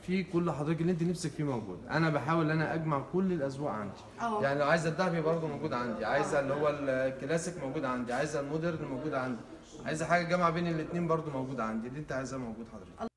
في كل حضرتك اللي انت نفسك فيه موجود انا بحاول ان انا اجمع كل الاذواق عندي اه. يعني لو عايزه الذهبي برضه موجود عندي عايزه اللي هو الكلاسيك موجود عندي عايزه المودرن موجود عندي عايزه حاجه جامعه بين الاثنين برضه موجود عندي اللي انت عايزاه موجود حضرتك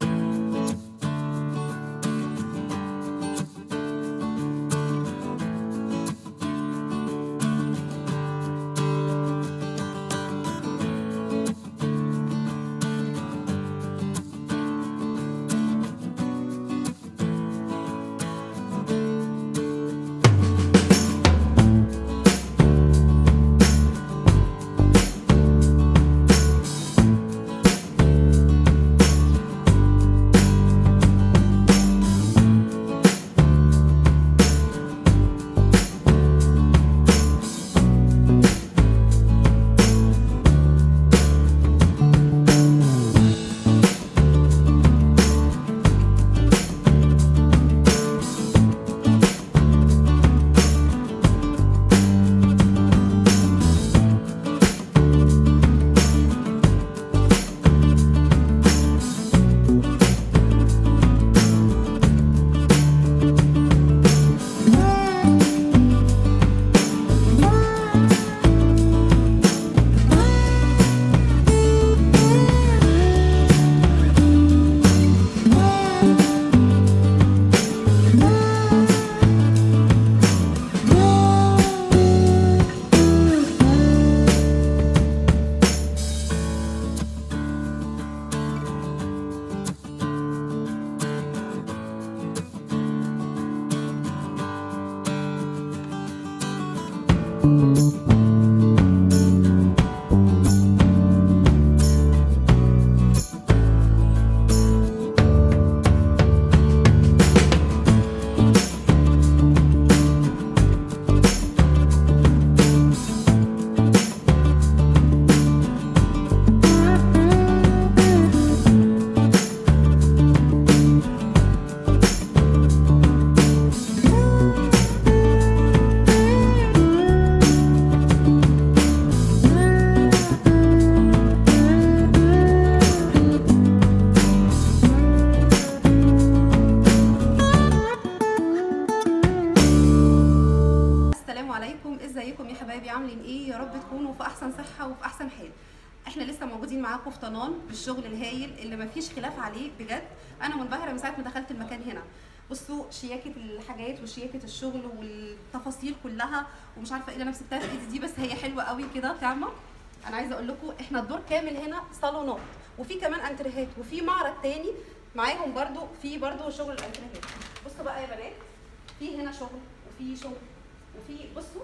السلام عليكم ازيكم يا حبايبي عاملين ايه يا رب تكونوا في احسن صحه وفي احسن حال احنا لسه موجودين معاكم في طنان بالشغل الهايل اللي مفيش خلاف عليه بجد انا منبهره من ساعه ما دخلت المكان هنا بصوا شياكه الحاجات وشياكه الشغل والتفاصيل كلها ومش عارفه ايه اللي انا مسكتها في ايدي دي بس هي حلوه قوي كده فاهمه انا عايزه اقول لكم احنا الدور كامل هنا صالونات وفي كمان انتريهات وفي معرض تاني معاهم برضو في برضو شغل الانتريهات بصوا بقى يا بنات في هنا شغل وفي شغل وفي بصوا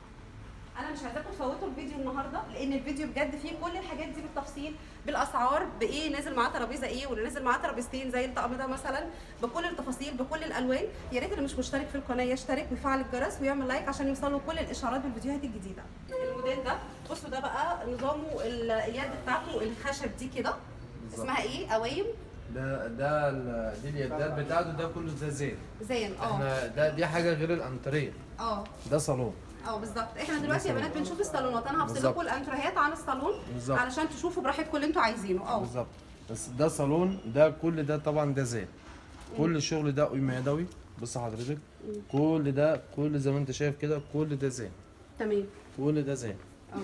انا مش عايزاكم تفوتوا الفيديو النهارده لان الفيديو بجد فيه كل الحاجات دي بالتفصيل بالاسعار بايه نازل معاه ترابيزه ايه واللي نازل معاه ترابيزتين زي الطقم ده مثلا بكل التفاصيل بكل الالوان يا ريت اللي مش مشترك في القناه يشترك ويفعل الجرس ويعمل لايك عشان يوصلوا كل الاشعارات بالفيديوهات الجديده الموديل ده بصوا ده بقى نظامه ال- اليد بتاعته الخشب دي كده بالظبط. اسمها ايه قوايم ده ده ال- دي اليدات بتاعته ده كله ده زين زين اه احنا ده دي حاجه غير الانتريه اه ده صالون اه بالظبط احنا دلوقتي يا بنات بنشوف الصالونات انا هفصل بالظبط. لكم الانتريهات عن الصالون بالظبط. علشان تشوفوا براحتكم اللي انتوا عايزينه اه بالظبط بس ده صالون ده كل ده طبعا ده زين كل الشغل ده قيمه يدوي بص حضرتك كل ده كل زي ما انت شايف كده كل ده زين تمام كل ده زين اه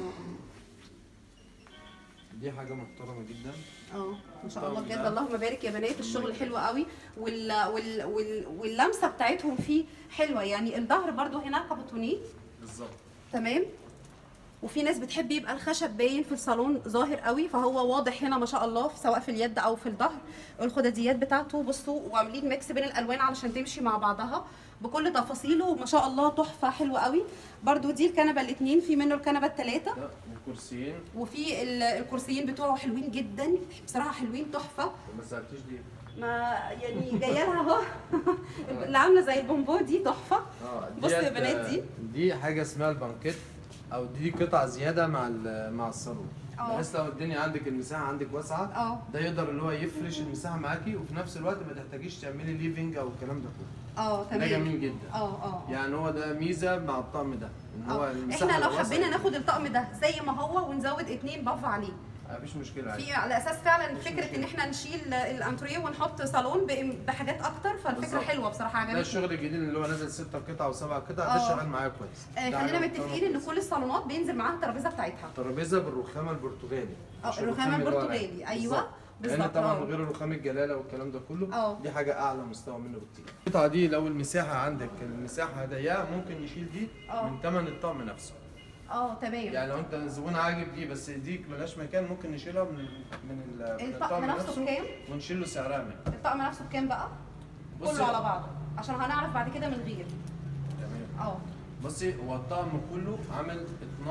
دي حاجه محترمه جدا اه ما شاء الله طب بجد ده- اللهم بارك يا بنات الشغل حلو قوي وال... وال... وال... واللمسه بتاعتهم فيه حلوه يعني الظهر برضو هنا كابوتونيه بالظبط تمام وفي ناس بتحب يبقى الخشب باين في الصالون ظاهر قوي فهو واضح هنا ما شاء الله سواء في اليد او في الظهر الخداديات بتاعته بصوا وعاملين ميكس بين الالوان علشان تمشي مع بعضها بكل تفاصيله ما شاء الله تحفه حلوه قوي برضو دي الكنبه الاثنين في منه الكنبه الثلاثه ده وكرسيين وفي ال- الكرسيين بتوعه حلوين جدا بصراحه حلوين تحفه ما سالتيش دي ما يعني جايه لها اهو اللي عامله زي البومبو دي تحفه اه بصوا يا ديت- بنات دي. دي حاجه اسمها البانكيت او دي قطعه زياده مع ال- مع الصالون اه. بحيث لو الدنيا عندك المساحه عندك واسعه اه ده يقدر اللي هو يفرش المساحه معاكي وفي نفس الوقت ما تحتاجيش تعملي ليفنج او الكلام ده كله اه ده تمام جميل جدا اه اه يعني هو ده ميزه مع الطقم ده ان هو اه المساحه احنا لو الواسعة حبينا دي. ناخد الطقم ده زي ما هو ونزود اتنين باف عليه مفيش مشكله عادي في على اساس فعلا مش فكره مشكلة. ان احنا نشيل الانتريه ونحط صالون ب- بحاجات اكتر فالفكره بالظبط. حلوه بصراحه ده عجبتني الشغل الجديد اللي هو نازل ستة قطع وسبع قطع آه. ده شغال معايا كويس آه، ده خلينا حاجة متفقين ان محترمة كل الصالونات بينزل معاها الترابيزه بتاعتها ترابيزه بالرخامه البرتغالي اه مش الرخام اللي ورا. البرتغالي ايوه بالظبط. لان بالظبط طبعا اه غير الرخام الجلاله والكلام ده كله اه. دي حاجه اعلى مستوى منه بكتير القطعه دي لو المساحه عندك المساحه ضيقه ممكن يشيل دي اه. من ثمن الطقم نفسه اه تمام يعني لو انت الزبون عاجب دي بس ديك ملهاش مكان ممكن نشيلها من من ال- من الطقم نفسه بكام؟ ونشيل له سعرها منه الطقم نفسه بكام بقى؟ بصي- كله على بعضه عشان هنعرف بعد كده من غير تمام اه بصي هو الطقم كله عامل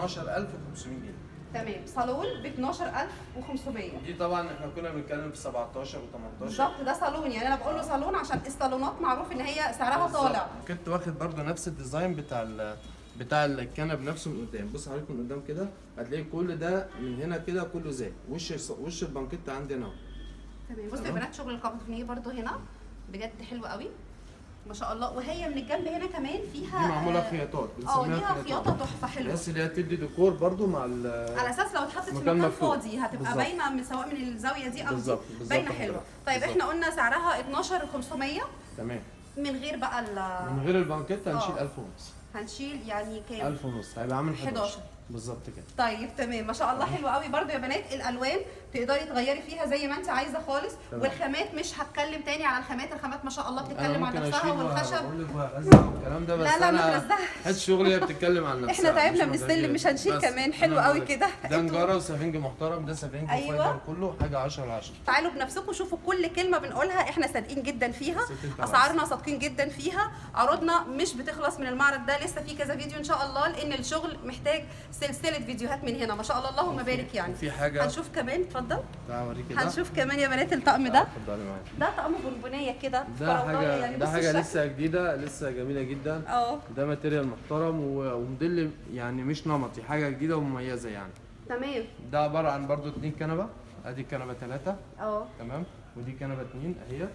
12500 جنيه تمام صالون ب 12500 دي طبعا احنا كنا بنتكلم في 17 و18 بالظبط ده صالون يعني انا بقول له صالون عشان الصالونات معروف ان هي سعرها طالع كنت واخد برضو نفس الديزاين بتاع ال بتاع الكنب نفسه من قدام بص حضرتك من قدام كده هتلاقي كل ده من هنا كده كله زي وش الص- وش البنكيت عندي انا اهو تمام بصوا يا تمام. بنات شغل الكابوتونيه برضو هنا بجد حلو قوي ما شاء الله وهي من الجنب هنا كمان فيها دي معموله آه، خياطات اه بنسميها ليها خياطه تحفه حلوه بس اللي هي تدي ديكور برضو مع ال على اساس لو اتحطت في مكان مكان مفتوح. فاضي هتبقى بالظبط. باينه من سواء من الزاويه دي او دي بالظبط، بالظبط باينه كده. حلوه طيب بالظبط. احنا قلنا سعرها 12500 تمام من غير بقى ال من غير البنكيت هنشيل آه. 1000 ونص هنشيل يعني كام 1000 ونص هيبقى عامل 11 11. بالظبط كده طيب تمام ما شاء الله حلو قوي برضو يا بنات الالوان تقدري تغيري فيها زي ما انت عايزه خالص تمام. والخامات مش هتكلم تاني على الخامات الخامات ما شاء الله انا بتتكلم عن ممكن نفسها اشيل والخشب وهقول لك وهرزع والكلام ده بس لا لا ما انا ترزعش حاسس شغلي هي بتتكلم عن نفسها احنا تعبنا مش من السلم مزاجية. مش هنشيل بس كمان حلو أنا قوي بقولك، كده ده انتوا نجاره وسفنج محترم ده سفنج أيوة. وفايبر كله حاجه 10 على 10 تعالوا بنفسكم شوفوا كل كلمه بنقولها احنا صادقين جدا فيها ست انت اسعارنا صادقين جدا فيها عروضنا مش بتخلص من المعرض ده لسه في كذا فيديو ان شاء الله لان الشغل محتاج سلسله فيديوهات من هنا ما شاء الله اللهم بارك يعني في حاجه هنشوف كمان اتفضل تعالى اوريكي ده هنشوف كمان يا بنات الطقم ده اتفضلي معايا ده طقم بونبونيه كده ده فراولية حاجه يعني ده بص حاجه الشكل. لسه جديده لسه جميله جدا اه ده ماتيريال محترم و- وموديل يعني مش نمطي حاجه جديده ومميزه يعني تمام ده عباره عن برضو اتنين كنبه ادي كنبه ثلاثه اه تمام ودي كنبه اتنين اهي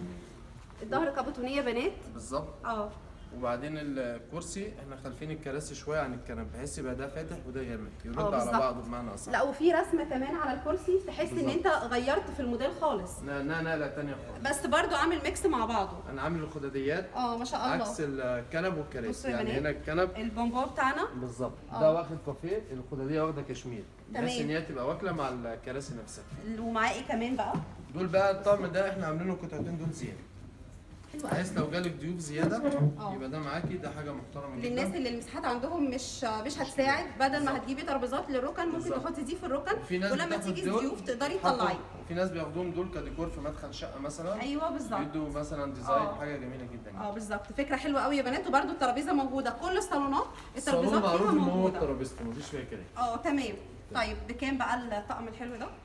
الظهر كابوتونيه يا بنات بالظبط اه وبعدين الكرسي احنا خالفين الكراسي شويه عن الكنب بحيث يبقى ده فاتح وده غامق يرد اه على بالظبط. بعضه بمعنى اصح لا وفي رسمه كمان على الكرسي تحس ان بالظبط. انت غيرت في الموديل خالص لا نقله تانية خالص بس برضو عامل ميكس مع بعضه انا عامل الخداديات اه ما شاء الله عكس الكنب بصوا والكراسي يا يعني بنات. هنا الكنب البونبون بتاعنا بالظبط اه. ده واخد كافيه الخداديه واخده كشمير بحيث تمام. ان هي تبقى واكله مع الكراسي نفسها ومعاه ايه كمان بقى دول بقى الطقم ده احنا عاملينه قطعتين دول زياده حلو قوي بحيث لو جالك ضيوف زياده اه. يبقى ده معاكي ده حاجه محترمه جدا للناس اللي المساحات عندهم مش مش هتساعد بدل ما هتجيبي ترابيزات للركن ممكن بالظبط. تحطي دي في الركن وفي ناس ولما بتاخد تيجي دول الضيوف تقدري يحطوا- تطلعي في ناس بياخدوهم دول كديكور في مدخل شقه مثلا ايوه بالظبط يدوا مثلا ديزاين اه. حاجه جميله جدا اه بالظبط فكره حلوه قوي يا بنات وبرده الترابيزه موجوده كل الصالونات الصالون الترابيزات معروف فيها ان هو موجوده ترابيزته مفيش فيها كده اه تمام طيب بكام بقى الطقم الحلو ده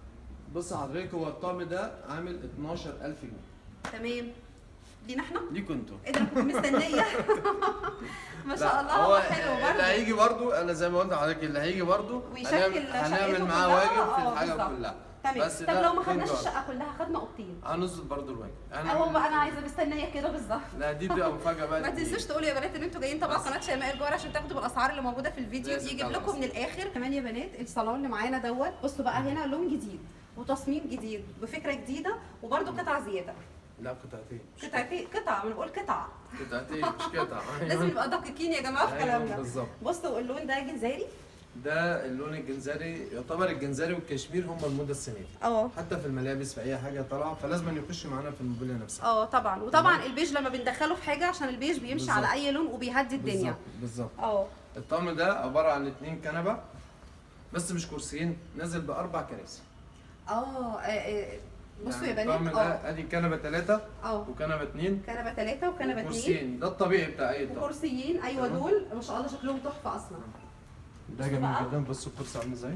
بص حضرتك هو الطقم ده عامل 12000 جنيه تمام لينا احنا ليكوا انتوا ايه ده انا كنت مستنيه ما شاء لا، الله هو حلو اللي برضه هيجي برضو انا زي ما قلت لحضرتك اللي هيجي برضو ويشكل هنعمل, هنعمل شقته معاه كلها. واجب في اه، الحاجه بالظبط. كلها تمام بس طب ده لو ما اتنين خدناش دولار. الشقه كلها خدنا اوضتين هنظبط برضو الواجب احنا اهو من- بقى انا عايزه مستنيه كده بالظبط لا دي بتبقى مفاجاه بقى ما تنسوش تقولوا يا بنات ان انتوا جايين طبعا بس. قناه شيماء الجوهر عشان تاخدوا بالاسعار اللي موجوده في الفيديو لازم يجيب طبعا. لكم من الاخر كمان يا بنات الصالون اللي معانا دوت بصوا بقى هنا لون جديد وتصميم جديد وفكره جديده وبرده قطع زياده لا قطعتين مش قطعتين قطع انا بقول قطع قطعتين مش قطع لازم نبقى دقيقين يا جماعه في أيوة، كلامنا بالظبط بصوا اللون ده جنزاري ده اللون الجنزاري يعتبر الجنزاري والكشمير هم الموضه السنه دي اه حتى في الملابس في اي حاجه طالعه فلازم يخش معانا في الموبيليا نفسها اه طبعا وطبعا البيج لما بندخله في حاجه عشان البيج بيمشي بالظبط. على اي لون وبيهدي الدنيا بالظبط بالظبط اه الطقم ده عباره عن اتنين كنبه بس مش كرسيين نازل باربع كراسي اه آه، آه، بصوا يا يعني الطقم بنات ده اه ادي كنبه ثلاثه اه وكنبه اتنين كنبه ثلاثه وكنبه اثنين كرسيين ده الطبيعي بتاع اي طقم وكرسيين ايوه تمام. دول ما شاء الله شكلهم تحفه اصلا ده بصوا جميل بقى. جدا بصوا الكرسي عامل ازاي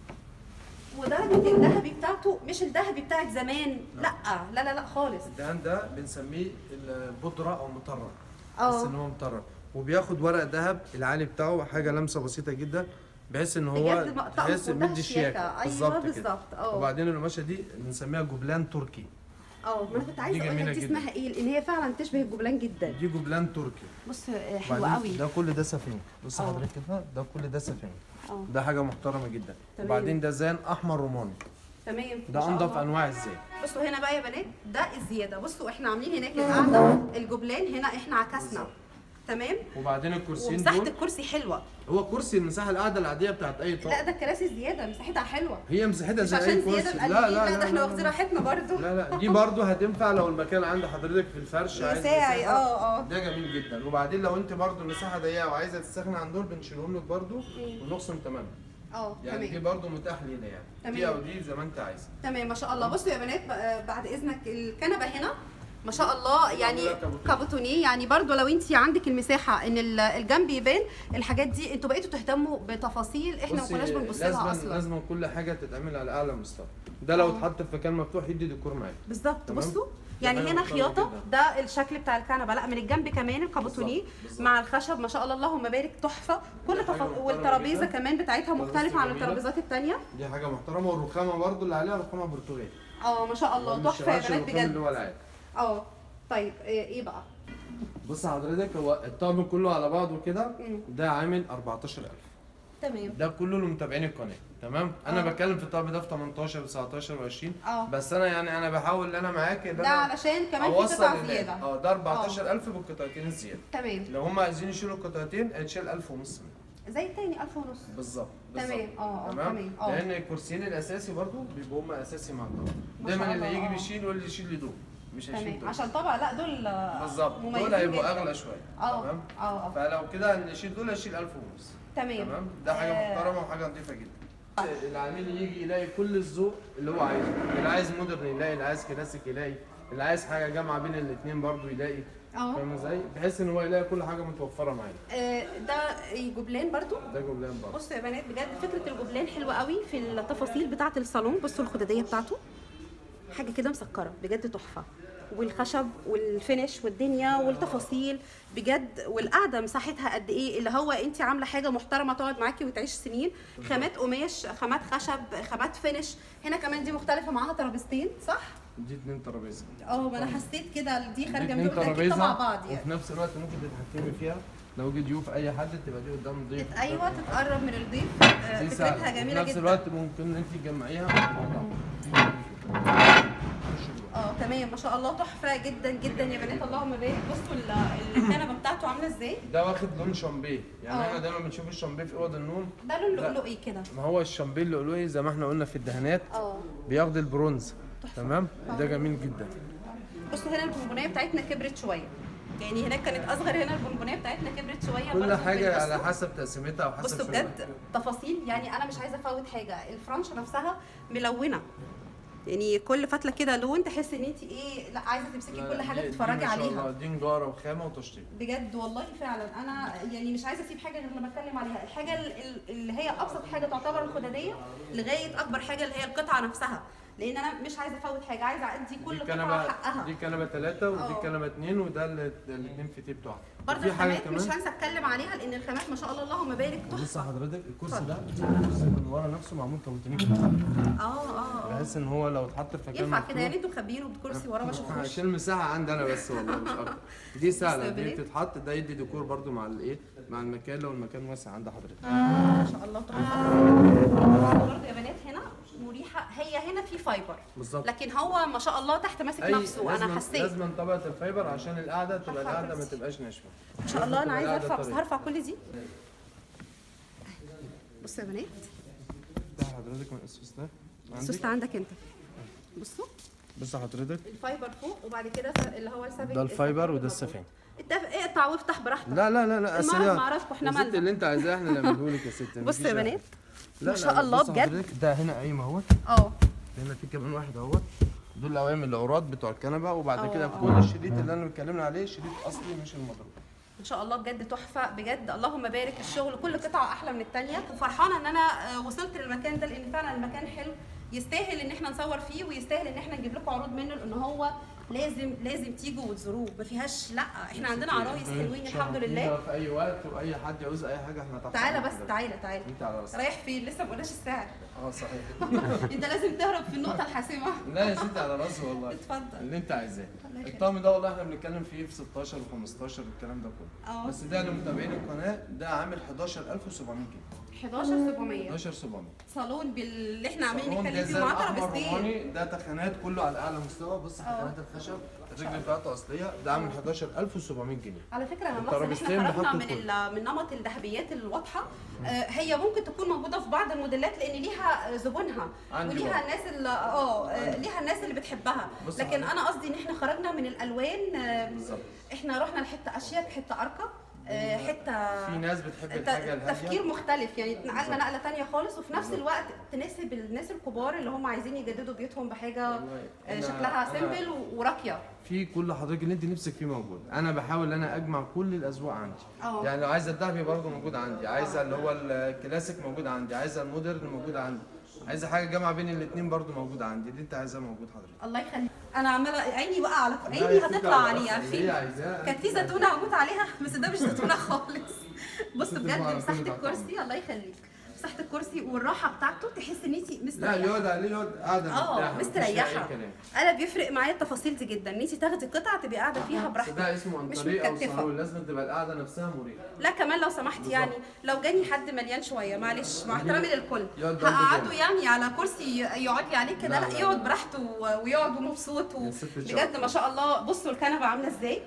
ودرجه الذهبي بتاعته مش الذهبي بتاعت زمان لا لا لا لا خالص الدهان ده بنسميه البودره او مطرب بس اه ان هو مطرب وبياخد ورق ذهب العالي بتاعه حاجه لمسه بسيطه جدا بحيث ان هو بجد طقم تحس في منتهى مدي الشياكة. الشياكه ايوه بالظبط كده بالظبط اه وبعدين القماشه دي بنسميها جبلان تركي اه ما انا كنت عايزه دي اقول جميلة لك دي جدا. اسمها ايه لان هي فعلا تشبه الجبلان جدا دي جبلان تركي بص آه، حلوه وبعدين قوي ده كل ده سفنج بص اه. حضرتك كده ده كل ده سفنج اه ده حاجه محترمه جدا تمام. وبعدين ده زان احمر روماني تمام ده ما شاء انضف الله. انواع الزان بصوا هنا بقى يا بنات ده الزياده بصوا احنا عاملين هناك القعده الجبلان هنا احنا عكسنا بالظبط. تمام وبعدين الكرسيين ومساحه دول الكرسي حلوه هو كرسي المساحه القعده العاديه بتاعت اي لا طاقه ده الكراسي زياده مساحتها حلوه هي مساحتها مش زي عشان اي زياده كرسي بقلب لا لا, لا ده احنا لا واخدين لا راحتنا برضو لا لا دي برضو هتنفع لو المكان عند حضرتك في الفرش عايز يساعي مساحة. اه اه ده جميل جدا وبعدين لو انت برضو المساحه ضيقه وعايزه تستغني عن دول بنشيلهم لك برضو ونقسم تماما اه يعني دي تمام برضو متاح لينا يعني تمام. دي او دي زي ما انت عايز تمام ما شاء الله بصوا يا بنات بقى- بعد اذنك الكنبه هنا ما شاء الله يعني معمولة كابوتونيه. كابوتونيه يعني برضو لو انت عندك المساحه ان ال- الجنب يبان الحاجات دي انتوا بقيتوا تهتموا بتفاصيل احنا ما بصي، كناش بنبص لها لازما اصلا لازما كل حاجه تتعمل على اعلى مستوى ده لو اه. اتحط في مكان مفتوح يدي ديكور معاك بالظبط تمام. بصوا دي يعني حاجة هنا محترمة خياطه جدا. ده الشكل بتاع الكنبه لا من الجنب كمان الكابوتونيه بالظبط، بالظبط. مع الخشب ما شاء الله اللهم بارك تحفه كل دي حاجة تف... محترمة والترابيزه جدا. كمان بتاعتها ترابيزة مختلفه عن جميلة. الترابيزات الثانيه دي حاجه محترمه والرخامه برضو اللي عليها رخامه برتغالي اه ما شاء الله ما تحفه يا بنشتغلش بنات الرخام اللي بجد هو العادي اه طيب ايه إيه بقى بص حضرتك هو الطقم كله على بعضه كده مم. ده عامل 14000 تمام ده كله لمتابعين القناه تمام انا آه. بتكلم في الطقم ده في 18 19 و20 اه بس انا يعني انا بحاول ان انا معاك ان ده انا علشان كمان في اوصل قطع للناس. زياده اه ده 14000 بالقطعتين الزياده تمام لو هم عايزين يشيلوا القطعتين هتشيل 1000 ونص منهم. زي التاني 1000 ونص بالظبط تمام، بالظبط. اه، اه، تمام تمام، اه. لان الكرسيين الاساسي برضو بيبقوا هم اساسي مع الطقم ما شاء دايما اللي الله، يجي اه. بيشيل واللي يشيل لي دول مش هيشيل تمام دول عشان طبعا لا دول آه، بالظبط مميزين دول هيبقوا جدا. اغلى شويه اه تمام اه اه فلو كده اللي يشيل دول هيشيل 1000 ونص تمام تمام ده حاجه آه. محترمه وحاجه نظيفه جدا العميل يجي يلاقي كل الذوق اللي هو عايزه اللي عايز مودرن يلاقي اللي عايز كلاسيك يلاقي اللي عايز حاجه جامعه بين الاثنين برضو يلاقي اه فاهم ازاي بحيث ان هو يلاقي كل حاجه متوفره معاه آه، ده جبلان برضو ده جبلان برضو بصوا يا بنات بجد فكره الجبلان حلوه قوي في التفاصيل بتاعه الصالون بصوا الخداديه بتاعته حاجه كده مسكره بجد تحفه والخشب والفينش والدنيا والتفاصيل بجد والقعده مساحتها قد ايه اللي هو انت عامله حاجه محترمه تقعد معاكي وتعيش سنين خامات قماش خامات خشب خامات فينش هنا كمان دي مختلفه معاها ترابيزتين صح دي اتنين ترابيزه اه ما انا حسيت كده دي دي خارجه من اتنين دول اكيد ترابيزه مع بعض يعني وفي نفس الوقت ممكن تتحكمي فيها لو جه ضيوف اي حد تبقى دي قدام ضيف تت- ايوه تتقرب من الضيف آه، دي فكرتها سهله جميله وفي نفس جدا الوقت ممكن انت تجمعيها مع بعض. اه تمام ما شاء الله تحفه جدا جدا يا بنات اللهم بارك بصوا ال- الكنبه بتاعته عامله ازاي ده واخد لون شامبيه يعني اه. احنا دايما بنشوف الشامبيه في اوض النوم ده لون لا. لؤلؤي كده ما هو الشامبيه اللؤلؤي زي ما احنا قلنا في الدهانات اه بياخد البرونز تمام ده جميل جدا بصوا هنا البونبونيه بتاعتنا كبرت شويه يعني هناك كانت اصغر هنا البونبونيه بتاعتنا كبرت شويه كل برضه حاجه بصوا- على حسب تقسيمتها او حسب بصوا شغلها. بجد تفاصيل يعني انا مش عايزه افوت حاجه الفرنش نفسها ملونه يعني كل فتله كده لون تحس ان انت ايه لا عايزه تمسكي لا، كل حاجه دي- دي تتفرجي ما شاء عليها الله، دي نجاره وخامه وتشطيب بجد والله فعلا انا يعني مش عايزه اسيب حاجه غير لما اتكلم عليها الحاجه ال- ال- اللي هي ابسط حاجه تعتبر الخداديه لغايه اكبر حاجه اللي هي القطعه نفسها لان انا مش عايزه افوت حاجه عايزه ادي كل دي قطعه كنبه حقها دي كنبه ثلاثه ودي اه. كنبه اثنين وده الاثنين في تيب بتوعها برضه وفي حاجه الخامات مش كمان هنسى اتكلم عليها لان الخامات ما شاء الله اللهم بارك بص تحفه حضرتك الكرسي اتفضل. ده الكرسي من ورا نفسه معمول كابوتينيك اه اه اه بحيث ان هو لو اتحط في مكان ينفع كده مفتوح- يعني انتوا مخبيينه بكرسي وراه ما اشوفوش عشان المساحه عندي انا بس والله مش اكتر دي سهله دي مستقبلين. بتتحط ده يدي ديكور برضو مع الايه مع المكان لو المكان واسع عند حضرتك ما شاء الله تحفه برضه يا بنات هنا مريحه هي هنا في فايبر بالظبط لكن هو ما شاء الله تحت ماسك اي نفسه انا لازم حسيت لازم طبقه الفايبر عشان القعده تبقى هرفع القعده ما كرسي. تبقاش ناشفه ان شاء الله انا عايزه القعدة ارفع بس طرية. هرفع كل دي بصوا يا بنات ده حضرتك من الاسوس ده السوست عندك عندك انت بصوا بص حضرتك الفايبر فوق وبعد كده اللي هو السابق ده الفايبر وده السفين اقطع وافتح براحتك لا لا لا لا المعرض أصل هي- معرفكم، احنا يا ست مالنا. اللي انت عايزاه احنا نعمله لك يا ست بصوا يا مفيش بنات لا، ما لا، شاء لا، الله بص بجد. حضرتك ده هنا قايم اهوت اه هنا في كمان واحد اهوت دول الاوامر العراض بتوع الكنبه وبعد اه، كده اه. كل الشريط اللي انا اتكلمنا عليه شريط اصلي مش المضروب ما شاء الله بجد تحفه بجد اللهم بارك الشغل كل قطعه احلى من الثانيه وفرحانه ان انا آه، وصلت للمكان ده لان فعلا المكان حلو يستاهل ان احنا نصور فيه ويستاهل ان احنا نجيب لكم عروض منه لان هو لازم لازم تيجوا وتزوروه ما فيهاش لا احنا عندنا عرايس حلوين الحمد لله في اي وقت واي حد يعوز اي حاجه احنا تحت تعالى أمرك بس حضرتك. تعالى تعالى انت على راسك رايح فين لسه ما قلناش السعر اه صحيح انت لازم تهرب في النقطه الحاسمه لا يا ستي على راسي والله اتفضل اللي انت عايزاه الله يخليك. الطقم ده والله احنا بنتكلم فيه في 16 و15 الكلام ده كله اه بس ده لمتابعين القناه ده عامل 11700 جنيه 11700 11700 صالون باللي احنا عاملين صالون نتكلم فيه جزال مع احمر ترابيزتين روماني ده تخانات كله على اعلى مستوى بص اه. تخانات الخشب الرجل بتاعته اصليه ده عامل 11700 جنيه على فكره انا ملاحظه ان الترابيزتين احنا خرجنا بحط من ال- من نمط الذهبيات الواضحه آه، هي ممكن تكون موجوده في بعض الموديلات لان ليها زبونها عندي وليها برضه. الناس اللي اه آه، ليها الناس اللي بتحبها بص لكن حضرتك. انا قصدي ان احنا خرجنا من الالوان آه، بالظبط احنا رحنا لحته اشيك حته ارقى آه، حته في ناس بتحب ت- الحاجه الهاديه تفكير مختلف يعني نقلنا بالظبط. نقله تانية خالص وفي نفس بالظبط. الوقت تناسب الناس الكبار اللي هم عايزين يجددوا بيوتهم بحاجه والله آه، أنا- شكلها أنا سيمبل وراقيه في كل حضرتك اللي انت نفسك فيه موجود انا بحاول ان انا اجمع كل الاذواق عندي اه يعني لو عايزه الذهبي برضه موجود عندي عايزه اللي هو الكلاسيك موجود عندي عايزه المودرن موجود عندي عايزه حاجه جامعه بين الاثنين برضه موجود عندي اللي انت عايزاه موجود حضرتك الله يخليك انا عماله عيني بقى على لا عيني يا ستي هتطلع على عليها راسي. اللي هي في عايزاه كانت في زيتونه هموت عليها بس ده مش زيتونه خالص بص ست بجد المعرفة مساحه اللي تحت الكرسي الله يخليك مساحه الكرسي والراحه بتاعته تحس ان انت لا مستريحه يقعد عليه يقعد قاعده اه مرتاحة، مفيش فيها مستريحه أي كلام. انا بيفرق معايا التفاصيل دي جدا ان انت تاخدي قطعه تبقي قاعده فيها بس براحتك ده اسمه مش انطريق او متكتفة. صالون لازم تبقى القعده نفسها مريحه لا كمان لو سمحت بالظبط. يعني لو جاني حد مليان شويه معلش مع اللي- احترامي للكل يقعد جنب هقعده جنب. يعني على كرسي يقعد لي عليه كده لا، لا لا، يقعد لا. براحته و- ويقعد ومبسوط و... يا ست الشرف. بجد ما شاء الله بصوا الكنبه عامله ازاي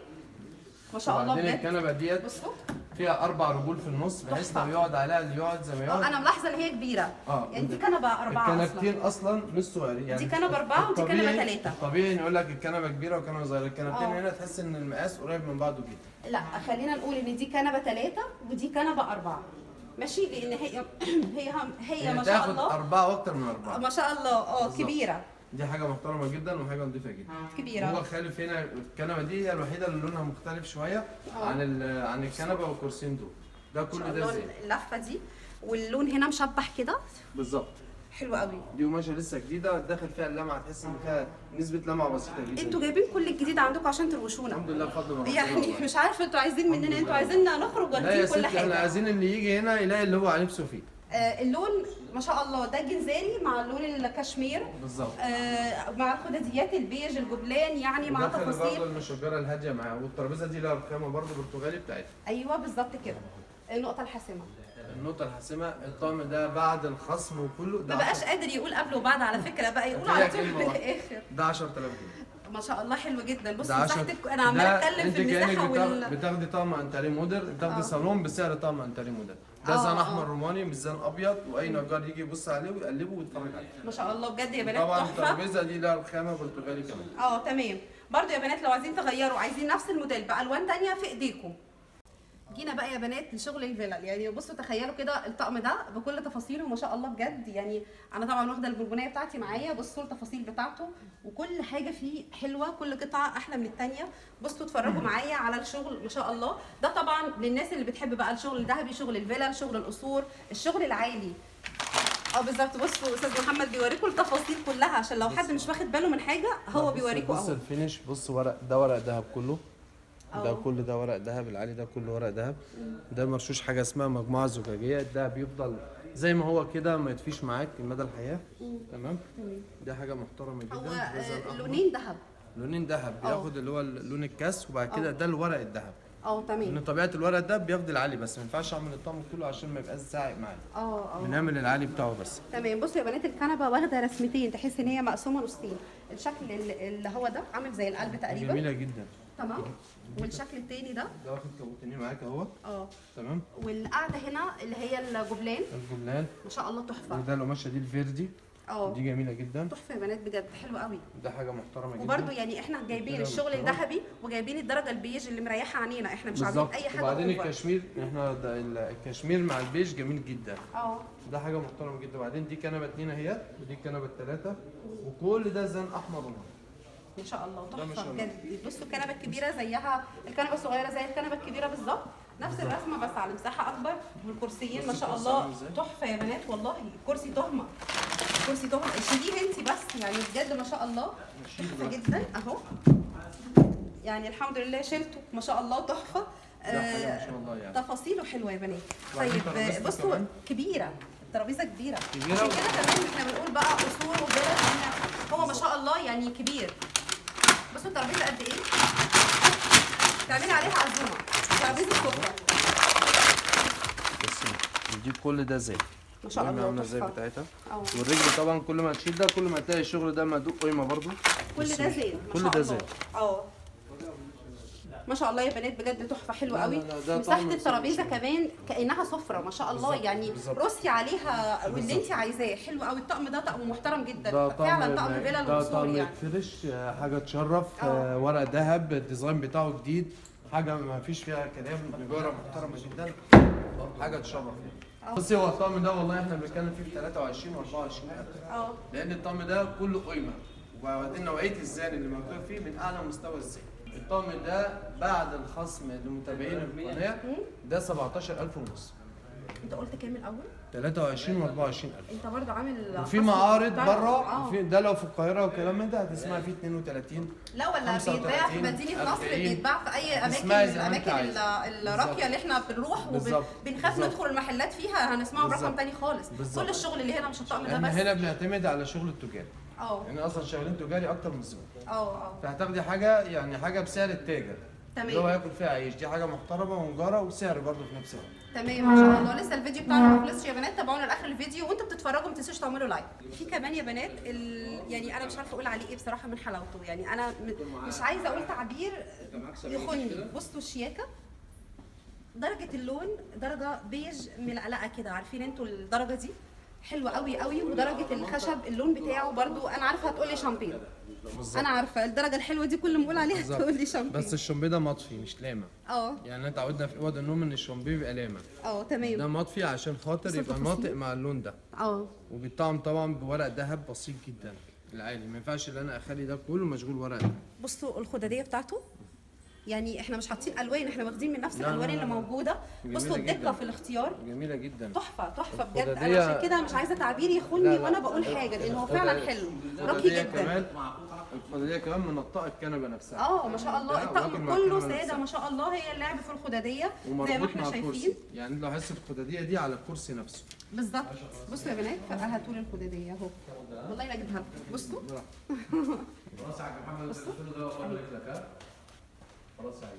ما شاء الله وبعدين بجد الكنبه ديت بصوا فيها اربع رجول في النص بحيث تحفة. لو يقعد عليها اللي يقعد زي ما اه يقعد انا ملاحظه ان هي كبيره اه يعني دي كنبه اربعه اصلا الكنبتين اصلا مش صغيرين يعني دي كنبة أربعة ودي كنبة الطبيعي- تلاتة. الطبيعي نقول لك الكنبه كبيره وكنبه صغيره الكنبتين اه. هنا تحس ان المقاس قريب من بعضه جدا لا خلينا نقول ان دي كنبه ثلاثه ودي كنبه اربعه ماشي لان هي هي هي هي ما شاء تاخد الله اربعه واكتر من اربعه ما شاء الله اه بالظبط. كبيره دي حاجه محترمه جدا وحاجه نظيفه جدا هو كبيره خالف هنا الكنبه دي هي الوحيده اللي لونها مختلف شويه اه. عن ال- عن الكنبه والكرسيين دول ده ما كل شاء ده الله زي اللفه دي واللون هنا مشبح كده بالظبط حلو قوي دي قماشه لسه جديده داخل فيها اللمعه تحس ان فيها نسبه لمعه بسيطه جدا انتوا جايبين كل الجديد عندكم عشان تروشونا الحمد لله بفضل من ربنا يعني والله. مش عارفه انتوا عايزين مننا انتوا عايزيننا نخرج لا يا واخدين كل ستي احنا حاجه عايزين اللي يجي هنا يلاقي اللي هو نفسه فيه آه اللون ما شاء الله ده جنزاني مع لون الكشمير بالظبط آه مع الخداديات البيج الجبلان يعني مع وداخل برضه تفاصيل المشجره الهاديه معاه والترابيزه دي لها رخامه برضه برتغالي بتاعتها ايوه بالظبط كده النقطه الحاسمه النقطه الحاسمه الطقم ده بعد الخصم وكله ما ده بقاش 10 قادر يقول قبل وبعد على فكره بقى يقول هي على طول كلمة في واحدة. الاخر ده 10000 جنيه ما شاء الله حلو جدا بص ده 10 مساحتك انا عماله ده اتكلم انت في المساحه كانك بتاخ- وال بتاخدي طقم انتري مودر بتاخدي اه. صالون بسعر طقم انتري مودر ده اه، زان اه. احمر روماني مش زان ابيض واي نجار يجي يبص عليه ويقلبه ويتفرج عليه ما شاء الله بجد يا بنات طبعا تحفه الترابيزه دي لها رخامه برتغالي كمان اه تمام برضو يا بنات لو عايزين تغيروا عايزين نفس الموديل بالوان تانية في ايديكم جينا بقى يا بنات لشغل الفلل يعني بصوا تخيلوا كده الطقم ده بكل تفاصيله ما شاء الله بجد يعني انا طبعا واخده البونبونيه بتاعتي معايا بصوا التفاصيل بتاعته وكل حاجه فيه حلوه كل قطعه احلى من الثانيه بصوا اتفرجوا معايا على الشغل ما شاء الله ده طبعا للناس اللي بتحب بقى الشغل الذهبي شغل الفلل شغل القصور الشغل العالي اه بالظبط بصوا استاذ محمد بيوريكم التفاصيل كلها عشان لو حد مش واخد باله من حاجه هو بص- بيوريكم بص اهو الفينش بص ورق ده ورق ذهب كله ده اه. كل ده ورق ذهب العالي ده كله ورق ذهب ده مرشوش حاجه اسمها مجموعه زجاجيه ده بيفضل زي ما هو كده ما يطفيش معاك مدى الحياه تمام دي حاجه محترمه جدا هو ده زي آه، الأحمر. لونين ذهب لونين ذهب اه. بياخد اللي هو لون الكاس وبعد كده اه. ده الورق الذهب اه تمام لان طبيعه الورق ده بياخد العالي بس ما ينفعش اعمل الطقم كله عشان ما يبقاش زاعق معايا اه اه بنعمل العالي بتاعه بس تمام بصوا يا بنات الكنبه واخده رسمتين تحس ان هي مقسومه نصين الشكل اللي اللي هو ده عامل زي القلب تقريبا جميله جدا تمام والشكل التاني ده ده واخد كابوتينيه معاك اهو اه تمام والقعده هنا اللي هي الجبلان الجملان ما شاء الله تحفه وده القماشه دي الفيردي اه دي جميله جدا تحفه يا بنات بجد حلو قوي ده حاجه محترمه جدا وبرده يعني احنا جايبين كده الشغل محترم. الذهبي وجايبين الدرجه البيج اللي مريحه عينينا احنا مش عاملين بالظبط اي حاجه وبعدين أوفر. الكشمير احنا ده ال- الكشمير مع البيج جميل جدا اه ده حاجه محترمه جدا وبعدين دي كنبه اتنين اهيت ودي الكنبه التلاته وكل ده زان احمر ونور ما شاء الله ده ما تحفه شاء الله. بجد بصوا الكنبه الكبيره زيها الكنبه الصغيره زي الكنبه الكبيره بالظبط نفس الرسمه بس على مساحه اكبر والكرسيين ما بصي شاء الكرسي الله عامل ازاي؟ تحفه يا بنات والله الكرسي تهمه الكرسي تهمه شيليه انت بس يعني بجد ما شاء الله تحفه جدا اهو يعني الحمد لله شلته ما شاء الله تحفه ده حاجه ما آه، شاء الله يعني تفاصيل حلوه يا بنات وبعدين طيب ترابيزته بصوا كمان. كبيره ترابيزه كبيره كبيرة عشان و- كده كمان احنا بنقول بقى اصول وبلد لأن هو ما شاء الله يعني كبير بصوا الترابيزه قد ايه تعملي عليها عزومه ترابيزه سفره بس نجيب كل ده زي ما شاء الله عامله ازاي تحفة. بتاعتها اه والرجل طبعا كل ما تشيل ده كل ما تلاقي الشغل ده مدوق قيمه برضو كل بس ده زين ما كل شاء ده الله. زين اه ما شاء الله يا بنات بجد تحفه حلوه لا، قوي لا، لا، ده مساحه طعم الترابيزه كمان كانها سفره ما شاء الله بالظبط، يعني بالظبط. رصي عليها واللي انت عايزاه حلو قوي الطقم ده طقم محترم جدا ده فعلا طقم فيلا ده الوصول طقم يعني فريش آه، حاجه تشرف اه. آه، ورق ذهب الديزاين بتاعه جديد حاجه ما فيش فيها كلام نجاره محترمه جدا حاجه تشرف اه. بصي هو الطقم ده والله احنا بنتكلم فيه في 23 و 24 الف اه لان الطقم ده كله قيمه وبعدين نوعيه الزان اللي مكتوب فيه من اعلى مستوى الزان الطقم ده بعد الخصم لمتابعين القناه ده 17000 ونص انت قلت كام الاول 23 و 24000 انت برضه عامل وفي خصم معارض بتاع- بره اه وفي ده لو في القاهره والكلام من ده هتسمعي فيه 32 لا ولا 35 بيتباع في مدينه نصر 40. بيتباع في اي اماكن اسمعي من زي ما انت الاماكن عايزة. ال- الراقيه اللي احنا بنروح بالظبط. وبنخاف بالظبط. ندخل المحلات فيها هنسمعه برقم بالظبط. تاني خالص بالظبط. كل الشغل اللي هنا مش الطقم ده احنا بس هنا بنعتمد على شغل التجار اه يعني اصلا شغالين تجاري اكتر من الزبون اه اه فهتاخدي حاجه يعني حاجه بسعر التاجر تمام. اللي هو هياكل فيها عيش دي حاجه محترمه ونجاره وسعر برضه في نفس الوقت تمام ما شاء الله لسه الفيديو بتاعنا ما خلصش يا بنات تابعونا لاخر الفيديو وانتوا بتتفرجوا ما تنسوش تعملوا لايك في كمان يا بنات ال... يعني انا مش عارفه اقول عليه ايه بصراحه من حلاوته يعني انا م... مش عايزه اقول تعبير يخني بصوا الشياكه درجه اللون درجه بيج ملقلقه كده عارفين انتوا الدرجه دي حلوه قوي قوي ودرجه الخشب اللون بتاعه برضو انا عارفه هتقولي شامبين انا عارفه الدرجه الحلوه دي كل ما اقول عليها بالظبط. تقولي شامبين بس الشومبي ده مطفي مش لامع اه يعني احنا اتعودنا في اوض النوم ان الشومبي بيبقى لامع اه ده تمام مطفي عشان خاطر بص يبقى التفاصيل. ناطق مع اللون ده اه وبيطعم طبعا بورق ذهب بسيط جدا العالي ما ينفعش ان انا اخلي ده كله مشغول ورق ذهب بصوا الخداديه بتاعته يعني احنا مش حاطين الوان احنا واخدين من نفس لا، لا، الالوان لا، اللي لا. موجوده جميلة بصوا الدقه جداً. في الاختيار جميله جدا تحفه تحفه بجد انا الخدادية- عشان كده مش عايزه تعبير لا، يخني لا. وانا بقول حاجه لان هو فعلا حلو راقي الخدادية جدا كمان الخداديه كمان منطقه الكنبه نفسها اه ما شاء الله لا، الطقم واكل مع كله الكنبة ساده نفسها. ما شاء الله هي اللعب في الخداديه زي ما ومربوط احنا مع شايفين الكرسي يعني لو حس الخداديه دي على الكرسي نفسه بالظبط بصوا يا بنات هاتوا لي الخداديه اهو والله لا اجيبها لكم. بصوا خلاص يا محمد ده الله لك ها خلاص يا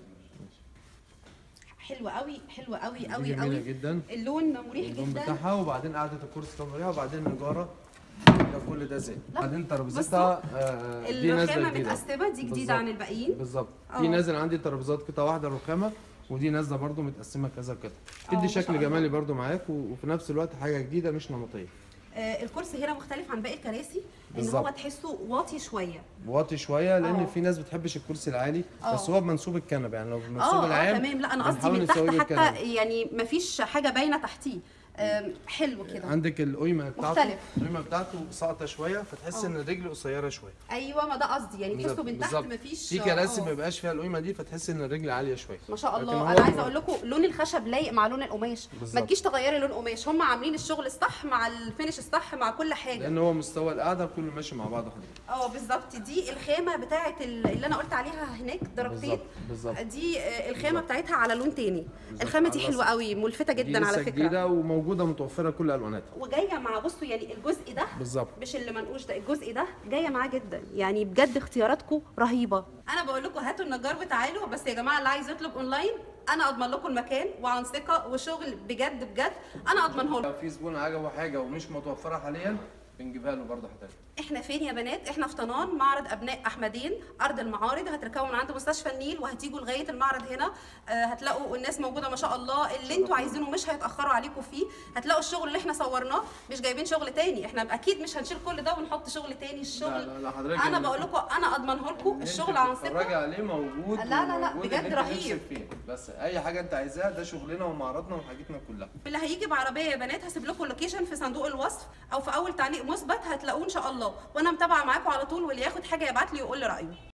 حلوه قوي حلوه قوي دي قوي جميله قوي جدا اللون مريح اللون جدا بتاعها وبعدين قعده الكرسي كان مريحه وبعدين النجاره ده كل ده زي لا. بعدين ترابيزتها آه، دي نازله الرخامه جديده متقسمه دي جديده بالظبط. عن الباقيين بالظبط اه. في نازل عندي ترابيزات قطعه واحده رخامه ودي نازله برضو متقسمه كذا قطعه اه، ما تدي شاء شكل الله. جمالي برضو معاك و- وفي نفس الوقت حاجه جديده مش نمطيه آه، الكرسي هنا مختلف عن باقي الكراسي ان بالظبط. هو تحسه واطي شويه واطي شويه لان اه. في ناس بتحبش الكرسي العالي اه. بس هو بمنسوب الكنبه يعني لو بمنسوب اه اه العام تمام لا انا قصدي بنحاول من تحت نسويه حتى بالكنبة. يعني مفيش حاجه باينه تحتيه آم، حلو كده عندك القيمه بتاعته مختلف. القيمه بتاعته ساقطه شويه فتحس اه. ان الرجل قصيره شويه ايوه ما ده قصدي يعني تحسه من تحت بالظبط. مفيش في كراسي اه. ما بيبقاش فيها القيمه دي فتحس ان الرجل عاليه شويه ما شاء لكن الله هو انا عايزه م- اقول لكم لون الخشب لايق مع لون القماش ما بالظبط. تجيش تغيري لون قماش هم عاملين الشغل الصح مع الفينش الصح مع كل حاجه لان هو مستوى القعده كله ماشي مع بعض حضرتك اه بالظبط دي الخامه بتاعه ال- اللي انا قلت عليها هناك درجتين بالظبط بالظبط دي آه، الخامه بتاعتها على لون تاني بالظبط. الخامه دي على حلوه الأصل. قوي ملفته دي جدا على لسه فكره جديده وموجوده متوفره كل الواناتها وجايه مع بصوا يعني الجزء ده بالظبط مش اللي منقوش ده الجزء ده جايه معاه جدا يعني بجد اختياراتكم رهيبه انا بقول لكم هاتوا النجار وتعالوا بس يا جماعه اللي عايز يطلب اونلاين انا اضمن لكم المكان وعن ثقه وشغل بجد بجد انا اضمنه لكم لو في زبون عجبه حاجه ومش متوفره حاليا بنجيبها له برضه حضرتك احنا فين يا بنات احنا في طنان معرض ابناء احمدين ارض المعارض هتركبوا من عند مستشفى النيل وهتيجوا لغايه المعرض هنا آه هتلاقوا الناس موجوده ما شاء الله اللي انتوا عايزينه مش هيتاخروا عليكم فيه هتلاقوا الشغل اللي احنا صورناه مش جايبين شغل تاني احنا اكيد مش هنشيل كل ده ونحط شغل تاني الشغل لا، لا، لا، حضرتك انا اللي- بقول لكم انا اضمنه لكم اللي الشغل انت عن بتتفرجي ثقه عليه موجود لا، لا، لا، وموجود بجد اللي انت رهيب. نفسك فيه بس اي حاجه انت عايزاها ده شغلنا ومعرضنا وحاجتنا كلها اللي هيجي بعربيه يا بنات هسيب لكم اللوكيشن في صندوق الوصف او في اول تعليق مثبت هتلاقوه ان شاء الله وانا متابعه معاكم على طول واللي ياخد حاجه يبعت لي ويقول لي رايه